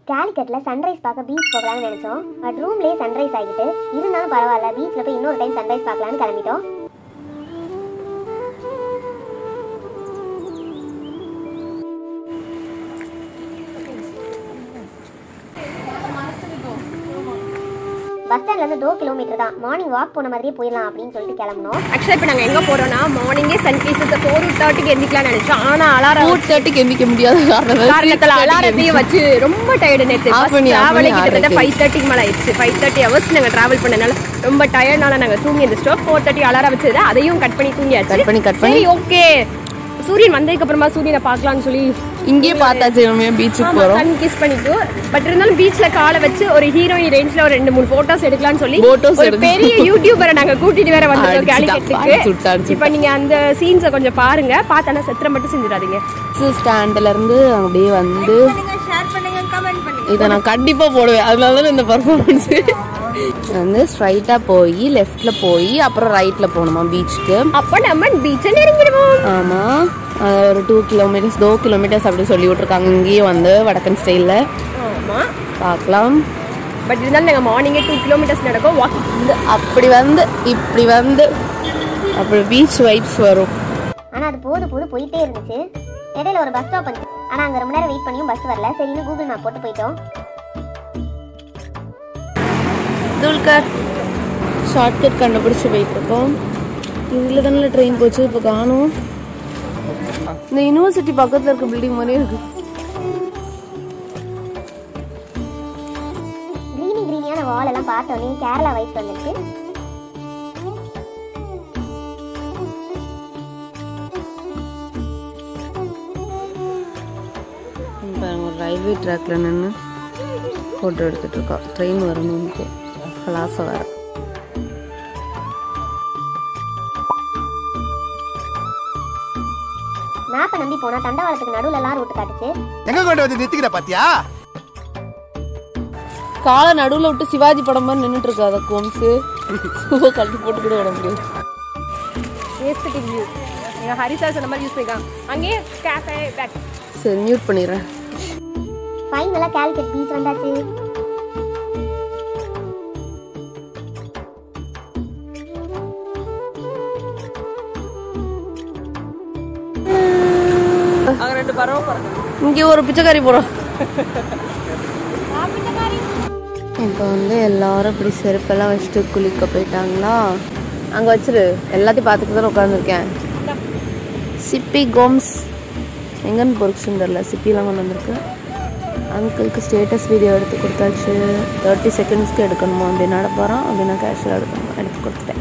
கேலிக்கட்டில் sunrise பார்க்க beach போகலாம்னு நினச்சோம் பட் ரூம்லேயே சன்ரைஸ் ஆகிட்டு இருந்தாலும் பரவாயில்ல பீச்சில் போய் இன்னொரு டைம் சன்ரைஸ் பார்க்கலாம்னு கிளம்பிட்டோம் பஸ் ஸ்டாண்ட்லேருந்து டோ கிலோமீட்டர் தான் மார்னிங் வாக் போன மாதிரியே போயிடலாம் அப்படின்னு சொல்லிட்டு கிளம்புனோம் ஆக்சுவலாக இப்போ நாங்கள் எங்கே போகிறோம்னா மார்னிங்கே சன் கேசஸ் ஃபோர் தேர்ட்டிக்கு எந்திக்கலாம்னு நினச்சோம் ஆனால் அலாரம் ஃபோர் தேர்ட்டிக்கு எந்திக்க முடியாத காரணத்தில் அலாரத்தையும் வச்சு ரொம்ப டயர்டு நேற்று Off பண்ணி, off ட்ராவலே பண்ணி கிட்டத்தட்ட ஆறரைக்கு. ஃபைவ் தேர்ட்டிக்கு மேலே ஆயிடுச்சு ஃபைவ் தேர்ட்டி ஹவர்ஸ் நாங்கள் ட்ராவல் பண்ணனால ரொம்ப டயர்ட்னால நாங்கள் தூங்கி எந்திரிச்சிட்டோம் ஃபோர் தேர்ட்டி அலாரம் வச்சது அதையும் கட் பண்ணி தூங்கியாச்சு Cut பண்ணி, cut பண்ணி. சரி ஓகே சூரியன் வந்ததுக்கு அப்புறமா சூரியனை பார்க்கலாம்னு சொல்லி இங்கேயே பார்த்தாச்சு நம்ம பீச்சுக்கு போறோம் சன் கிஸ் பண்ணிட்டு பட் இருந்தாலும் பீச்ல காலை வச்சு ஒரு ஹீரோயின் ரேஞ்ச்ல ஒரு ரெண்டு மூணு போட்டோஸ் எடுக்கலாம்னு சொல்லி Photos ஒரு எடுக்க- பெரிய யூடியூபரை நாங்க கூட்டிட்டு வேற வந்திருக்கோம் அடிச்சுட்டா, கேலிக்கட்டுக்கு அடிச்சுட்டா, அடிச்சுட்டா. இப்போ நீங்க அந்த சீன்ஸை கொஞ்சம் பாருங்க பார்த்தானா செத்துற மட்டும் செஞ்சிடாதீங்க ஸ்டாண்ட்ல இருந்து அப்படியே வந்து இதை நான் கண்டிப்பா போடுவேன் அதனால தான் இந்த பர்ஃபார்மன்ஸ் வந்து ஸ்ட்ரைட்டா போய் லெஃப்ட்ல போய் அப்புறம் ரைட்ல போகணுமா பீச்சுக்கு அப்போ நம்ம பீச்சை நெருங்கிடுவோம் ஆமா அது ஒரு டூ கிலோமீட்டர்ஸ் டோ கிலோமீட்டர்ஸ் அப்படி சொல்லி விட்டுருக்காங்க இங்கேயும் வந்து வடக்கன் ஸ்டைல்ல ஆமா பார்க்கலாம் பட் இருந்தாலும் நாங்க மார்னிங்கே டூ கிலோமீட்டர்ஸ் நடக்கும் வாக் வந்து அப்படி வந்து இப்படி வந்து அப்படி பீச் வைப்ஸ் வரும் ஆனால் அது போது போது போயிட்டே இருந்துச்சு இடையில ஒரு பஸ் ஸ்டாப் வந்துச்சு ஆனால் அங்கே ரொம்ப நேரம் வெயிட் பண்ணியும் பஸ் வரல சரின்னு கூகுள் மேப் போட்டு போயிட்டோம் துல்கர் ஷார்ட்கட் கண்டுபிடிச்சு போயிட்டு இருக்கோம் இதில் தானே ட்ரெயின் போச்சு இப்போ காணும் இந்த யூனிவர்சிட்டி பக்கத்தில் இருக்க பில்டிங் மாதிரியே இருக்கு க்ரீனி க்ரீனியான வால் எல்லாம் பார்த்தோன்னே கேரளா வைஸ் வந்துருச்சு பாருங்க ரயில்வே ட்ராக்ல நின்று ஃபோட்டோ எடுத்துட்டு இருக்கோம் ட்ரெயின் வரணும்னு கலாசம் வர மேப்பை நம்பி போனால் தண்டவாளத்துக்கு நடுவுல எல்லாம் ரூட் காட்டுச்சு எங்க கொண்டு வந்து நிறுத்திக்கிற பாத்தியா காலை நடுவில் விட்டு சிவாஜி படம் மாதிரி நின்றுட்டு இருக்காத கோம்ஸு கழட்டி போட்டு கூட விட முடியாது ஏஸ்தட்டிக் வியூ எங்க ஹரிசா சொன்ன மாதிரி யூஸ் பண்ணிக்கலாம் அங்கேயே கேஃபே பேக் சரி மியூட் பண்ணிடுறேன் ஃபைனலாக கேலிக்கட் பீச் வந்தாச்சு அங்க ரெண்டு பறவை பறக்கு இங்கே ஒரு பிச்சைக்காரி போகிறோம் இப்போ வந்து எல்லாரும் இப்படி செருப்பெல்லாம் வச்சுட்டு குளிக்க போயிட்டாங்களா அங்கே வச்சிரு எல்லாத்தையும் பார்த்துட்டு தான் உட்காந்துருக்கேன் சிப்பி கோம்ஸ் எங்கன்னு பொறுக்குச்சுன்னு தெரில சிப்பிலாம் கொண்டு வந்திருக்கு அங்கிளுக்கு ஸ்டேட்டஸ் வீடியோ எடுத்து கொடுத்தாச்சு தேர்ட்டி செகண்ட்ஸ்க்கு எடுக்கணுமா அப்படி நட போகிறோம் அப்படின்னா கேஷுவல் எடுக்கணும் எடுத்து கொடுத்துட்டேன்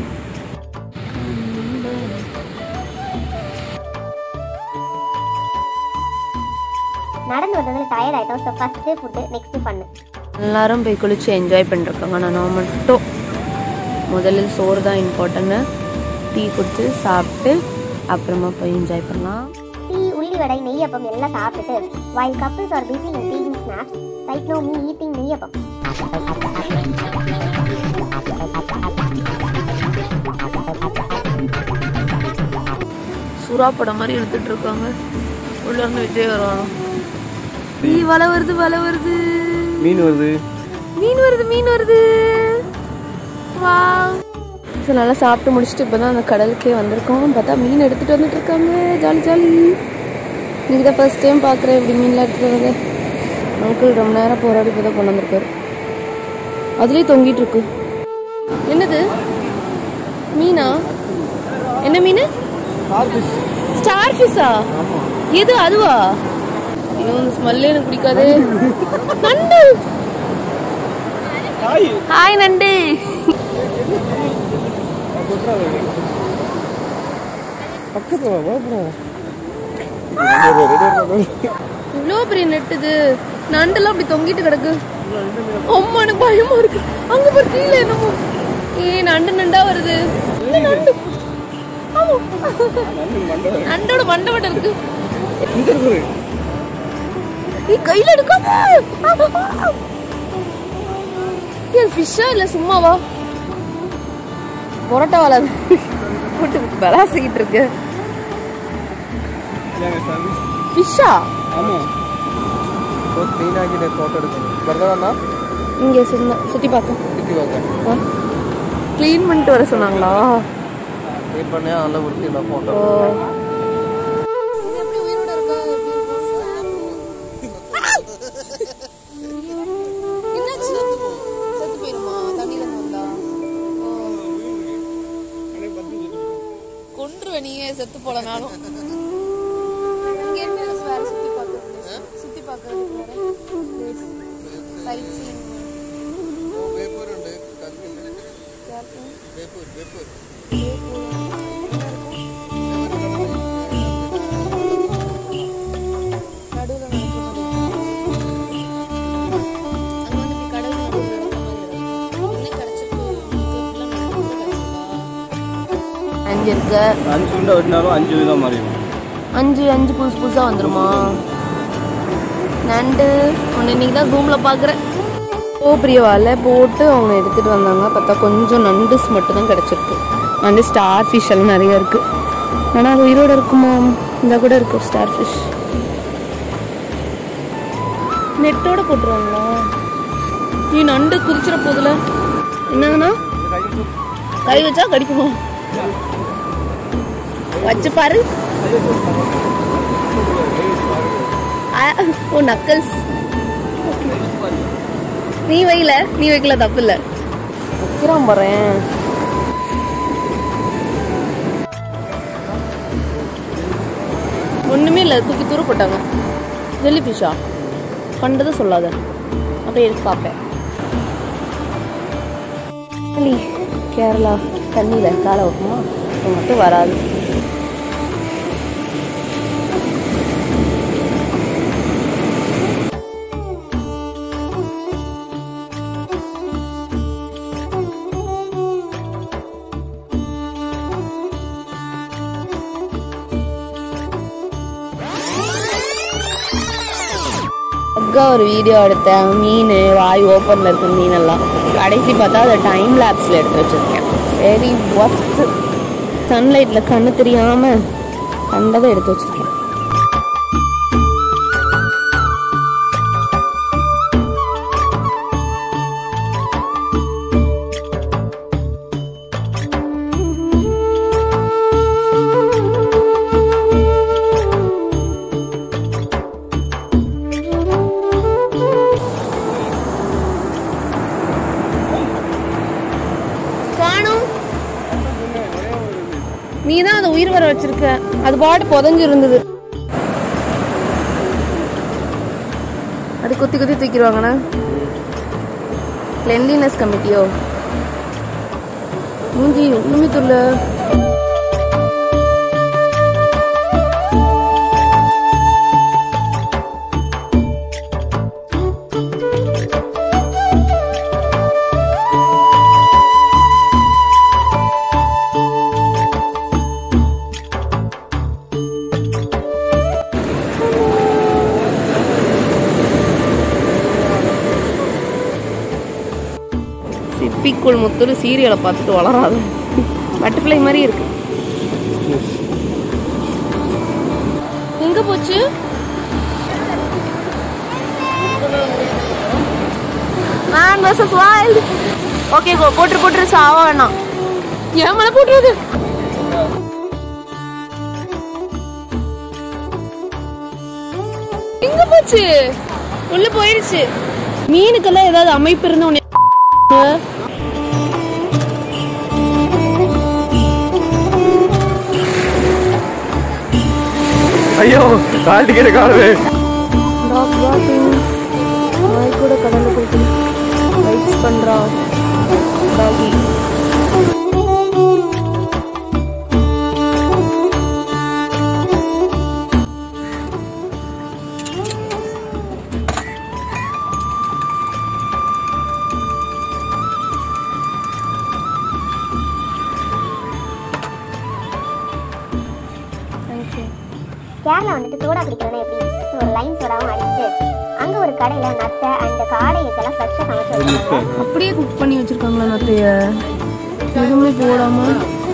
நடந்து வந்ததுல டயர்ட் ஆயிட்டோம் so first food next fun எல்லாரும் போய் குளிச்சு என்ஜாய் பண்ணிருக்காங்க ஆனால் நான் மட்டும் முதலில் சோறு தான் இம்பார்ட்டன்ட் டீ குடிச்சு சாப்பிட்டு அப்புறமா போய் என்ஜாய் பண்ணலாம் டீ உள்ளி வடை நெய்யப்பம் எல்லாம் சாப்பிட்டுட்டு while couples are busy in taking snaps right now me eating neyyappam சுறா படம் மாதிரி எடுத்துட்டு இருக்காங்க உள்ள இருந்து விஜய் வருவானோ நீ வலை வருது வலை வருது மீன் வருது மீன் வருது மீன் வருது வா ஸோ நல்லா சாப்பிட்டு முடிச்சுட்டு இப்போ தான் அந்த கடலுக்கே வந்திருக்கோம் பார்த்தா மீன் எடுத்துகிட்டு வந்துட்டு இருக்காங்க ஜாலி ஜாலி இன்னைக்கு தான் ஃபர்ஸ்ட் டைம் பார்க்குறேன் இப்படி மீன்லாம் எடுத்துகிட்டு வரது அங்கிள் ரொம்ப நேரம் போராடி இப்போ தான் கொண்டு வந்திருக்காரு அதுலேயே தொங்கிட்டு இருக்கு என்னது மீனா என்ன மீன் ஸ்டார் ஃபிஷ்ஷா எது அதுவா ஐயோ இந்த ஸ்மெல்லே எனக்கு பிடிக்காது நண்டு ஹாய் நண்டு இவ்வளோ பெரிய நெட்டுது நண்டெல்லாம் அப்படி தொங்கிட்டு கிடக்கு அம்மா எனக்கு பயமா இருக்கு அங்க பாரு கீழே என்னமோ ஏ நண்டு நண்டா வருது இந்த நண்டு ஆமா. நண்டோட மண்டை மட்டும் இருக்கு நீ கையில எடுக்காத இது ஃபிஷ்ஷா இல்ல சும்மாவா பொரோட்டா வளாது போட்டு விளாசிக்கிட்டு இருக்கு ஃபிஷ்ஷா ക്ലീൻ ആക്കിയിട്ട് ഫോട്ടോ എടുക്കുന്നു വെറുതെ വന്നാ இங்கே சும்மா சுற்றி பார்க்க ചുറ്റി നോക്കാം க்ளீன் பண்ணிட்டு வர சொன்னாங்களா ക്ലീൻ പണിയാ നല്ല വൃത്തിയുള്ള ഫോട്ടോ ஓ கொன்றுவேன் நீயே செத்து போலனாலும் இங்க இருந்து வேற சுத்தி பார்க்கறது சுத்தி பார்க்கறதுக்கு வேற சைட் சீன் വേപ്പൂരുണ്ട് കല്ലുണ്ട് വേപ്പൂർ വേപ്പൂർ நடுவில் நடக்கிற மாதிரி அங்கே வந்து இப்படி கடல் நடுவில் நடக்கிற மாதிரி என்ன கிடச்சிருக்கு அஞ்சு இருக்கு അഞ്ച് ഉണ്ട് ഒരിനാലും അഞ്ച് വീതം മറിയും அஞ்சு அஞ்சு புதுசு புதுசாக வந்துருமா நண்டு ஒன்று இன்னைக்கு தான் ஜூமில் பார்க்குறேன் ஓ பிரியவால போட்டு அவங்க எடுத்துகிட்டு வந்தாங்க பார்த்தா கொஞ்சம் நண்டுஸ் மட்டும் தான் கிடச்சிருக்கு நண்டு ஸ்டார் ஃபிஷ் எல்லாம் நிறைய இருக்குது ஆனால் அது உயிரோடு இருக்குமா இந்த கூட இருக்கு ஸ்டார் ஃபிஷ் நெட்டோட போட்டுருவாங்களா நீ நண்டு குதிச்சிட போதில் என்னங்கண்ணா கை வச்சா கடிக்குமா வச்சு பாரு ஆ, ஓ நக்கல்ஸ் நீ வைல நீ வைக்கல தப்பு இல்ல வைக்கிறான் போறேன் ஒண்ணுமே இல்ல தூக்கி தூர போட்டாங்க ஜெல்லி ஃபிஷ்ஷா கண்டதை சொல்லாத அப்படியே எடுத்து பார்ப்பேன் அலி, கேரளா தண்ணியில் காலை வைக்குமா அது மட்டும் வராது அக்கா ஒரு வீடியோ எடுத்தேன் மீன் வாய் ஓப்பனில் இருக்க மீனெல்லாம் கடைசி பார்த்தா அதை டைம் லேப்ஸில் எடுத்து வச்சுருக்கேன் வெரி ஒஸ்ட் சன்லைட்டில் கண்ணு தெரியாமல் கண்டதை எடுத்து வச்சுருக்கேன் காணும் நீ தான் அதை உயிர் வர வச்சிருக்க அது பாட்டு புதஞ்சு இருந்தது அது குத்தி குத்தி தூக்கிடுவாங்கண்ணா கிளென்லினஸ் கமிட்டியோ மூஞ்சி ஒண்ணுமே துள்ள சிப்பிக்குள் முத்துரு சீரியலை பார்த்துட்டு வளராது பட்டர்ஃப்ளை மாதிரி இருக்கு எங்க போச்சு man versus wild okay go போட்டு போட்டு சாவ வேணாம் ஏன் மேல போட்டுருது எங்க போச்சு உள்ள போயிடுச்சு மீனுக்கெல்லாம் ஏதாவது அமைப்பு இருந்து உன்னை അയ്യോ കാട്ടിക്കരെ കാണുവേ டாக் வாக்கிங் நாய் கூட கடலில் போயிட்டு லைக்ஸ் பண்ணுறா டாகி கேரளா வந்துட்டு சோடா குடிக்கிறதுனா எப்படி ஒரு லைன் சோடாவும் அடிச்சு அங்க ஒரு கடையில நத்தை அண்ட் காடை இதெல்லாம் ஃப்ரெஷ்ஷாக சமைச்சு வச்சிருக்காங்க அப்படியே குக் பண்ணி வச்சிருக்காங்களா நத்தைய எதுவுமே போடாம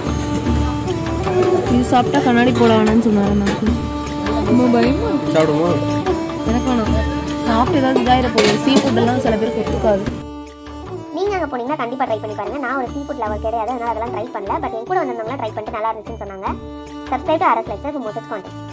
இது சாப்பிட்டா கண்ணாடி போட வேணாம்னு சொன்னாரு எனக்கு ரொம்ப பயமா ചാടുമോ எனக்கு வேணாம் சாப்பிட்டு ஏதாவது இதாயிர போகுது சீ ஃபுட்டெல்லாம் சில பேருக்கு ஒத்துக்காது நீங்க அங்க போனீங்கன்னா கண்டிப்பா ட்ரை பண்ணி பாருங்க நான் ஒரு சீ ஃபுட் லவர் கிடையாது அதனால அதெல்லாம் ட்ரை பண்ணல பட் என் கூட வந்தவங்க ட்ரை பண்ணிட்டு நல்லா இருந்துச்சுன்னு சொன்னாங்க subscribe to ours lecture Moses contact